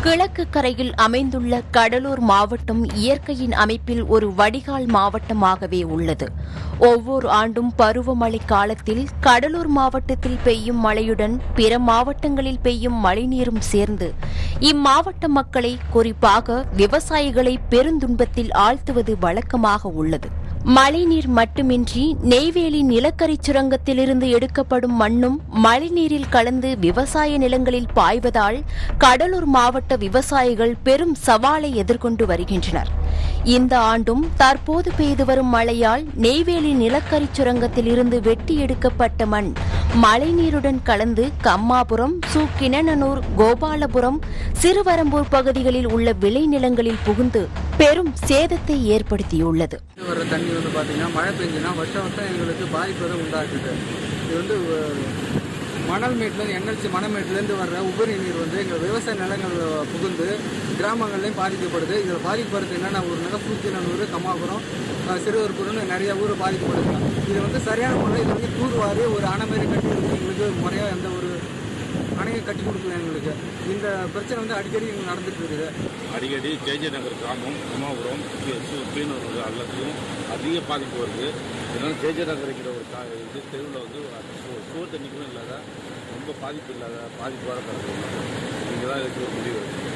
கிழக்கு கரையில் அமைந்துள்ள கடலூர் மாவட்டம் இயற்கையின் அமைப்பில் ஒரு வடிகால் மாவட்டமாகவே உள்ளது ஒவ்வொரு ஆண்டும் பருவமழை காலத்தில் கடலூர் மாவட்டத்தில் பெய்யும் மழையுடன் பிற மாவட்டங்களில் பெய்யும் மழைநீரும் சேர்ந்து இம்மாவட்ட மக்களை குறிப்பாக விவசாயிகளை பெருந்துன்பத்தில் ஆழ்த்துவது வழக்கமாக உள்ளது மழைநீர் மட்டுமின்றி நெய்வேலி நிலக்கரி சுரங்கத்திலிருந்து எடுக்கப்படும் மண்ணும் மழைநீரில் கலந்து விவசாய நிலங்களில் பாய்வதால் கடலூர் மாவட்ட விவசாயிகள் பெரும் சவாலை எதிர்கொண்டு வருகின்றனர் இந்த ஆண்டும் தற்போது பெய்து வரும் மழையால் நெய்வேலி நிலக்கரி சுரங்கத்தில் இருந்து வெட்டி எடுக்கப்பட்ட மண் மழைநீருடன் கலந்து கம்மாபுரம் சூக்கிணனூர் கோபாலபுரம் சிறுவரம்பூர் பகுதிகளில் உள்ள விளைநிலங்களில் புகுந்து பெரும் சேதத்தை ஏற்படுத்தியுள்ளது வர தண்ணி வந்து பார்த்தீங்கன்னா மழை பெஞ்சுன்னா வருஷம் வருஷம் எங்களுக்கு பாதிப்பு வந்து உண்டாக்குது இது வந்து அஹ், மணல் மேட்லேருந்து என்எல்சி மணமேட்லேருந்து வர்ற உபரி நீர் வந்து எங்கள் விவசாய நிலங்கள் புகுந்து கிராமங்கள்லையும் பாதிக்கப்படுது இதில் பாதிக்கப்படுறது என்னென்ன ஊர்னாக்கா சூக்கினூர் கம்மாபுரம் அஹ், சிறுவர்புரம்னு நிறைய ஊர் பாதிக்கப்படுது இது வந்து சரியான முறையில் இது வந்து தூர்வாரி ஒரு அணை மாரி கட்டி கொடுத்து எங்களுக்கு முறையாக எந்த ஒரு அணையை கட்டி கொடுக்கல எங்களுக்கு இந்த பிரச்சனை வந்து அடிக்கடி எங்களுக்கு நடந்துட்டு இருக்குது அடிக்கடி ஜெயஜய நகர் கிராமம் உமாபுரம் பீனூர் எல்லாத்தையும் அதிக பாதிப்பு வருது இதனால் ஜெயஜய நகர்ங்கிற ஒரு கா இது தெருவில் வந்து சு- சுவர் தண்ணிக்கும் இல்லாத ரொம்ப பாதிப்பு இல்லாத பாதிப்போட கிடக்குது இங்கே தான் இதுக்கு ஒரு முடிவு எடுக்கணும்.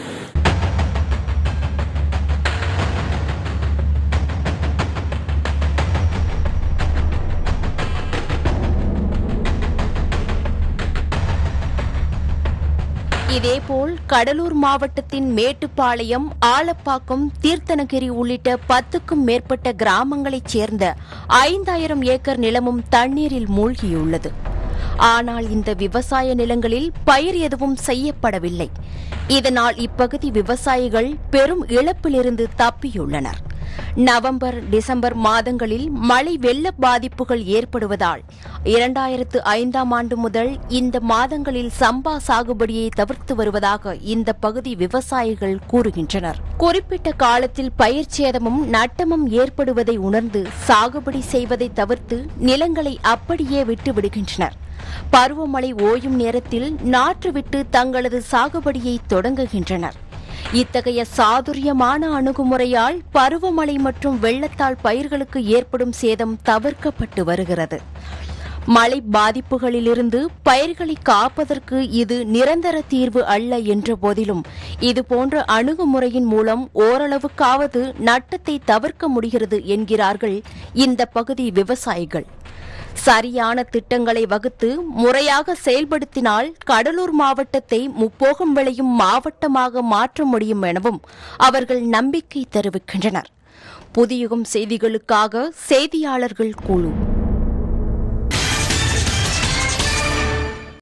இதேபோல் கடலூர் மாவட்டத்தின் மேட்டுப்பாளையம் ஆலப்பாக்கம் தீர்த்தனகிரி உள்ளிட்ட பத்துக்கும் மேற்பட்ட கிராமங்களைச் சேர்ந்த ஐந்தாயிரம் ஏக்கர் நிலமும் தண்ணீரில் மூழ்கியுள்ளது ஆனால் இந்த விவசாய நிலங்களில் பயிர் எதுவும் செய்யப்படவில்லை இதனால் இப்பகுதி விவசாயிகள் பெரும் இழப்பிலிருந்து தப்பியுள்ளனர் நவம்பர் டிசம்பர் மாதங்களில் மழை வெள்ள பாதிப்புகள் ஏற்படுவதால் இரண்டாயிரத்து ஐந்தாம் ஆண்டு முதல் இந்த மாதங்களில் சம்பா சாகுபடியை தவிர்த்து வருவதாக இந்த பகுதி விவசாயிகள் கூறுகின்றனர் குறிப்பிட்ட காலத்தில் பயிர் சேதமும் நட்டமும் ஏற்படுவதை உணர்ந்து சாகுபடி செய்வதை தவிர்த்து நிலங்களை அப்படியே விட்டு விடுகின்றனர் பருவமழை ஓயும் நேரத்தில் நாற்று விட்டு தங்களது சாகுபடியை தொடங்குகின்றனர் இத்தகைய சாதுரியமான அணுகுமுறையால் பருவமழை மற்றும் வெள்ளத்தால் பயிர்களுக்கு ஏற்படும் சேதம் தவிர்க்கப்பட்டு வருகிறது மழை பாதிப்புகளிலிருந்து பயிர்களை காப்பதற்கு இது நிரந்தர தீர்வு அல்ல என்ற போதிலும் இதுபோன்ற அணுகுமுறையின் மூலம் ஓரளவுக்காவது நட்டத்தை தவிர்க்க முடிகிறது என்கிறார்கள் இந்த பகுதி விவசாயிகள் சரியான திட்டங்களை வகுத்து முறையாக செயல்படுத்தினால் கடலூர் மாவட்டத்தை முப்போகம் விளையும் மாவட்டமாக மாற்ற முடியும் எனவும் அவர்கள் நம்பிக்கை தெரிவிக்கின்றனர் புதியுகம் செய்திகளுக்காக செய்தியாளர்கள் குழு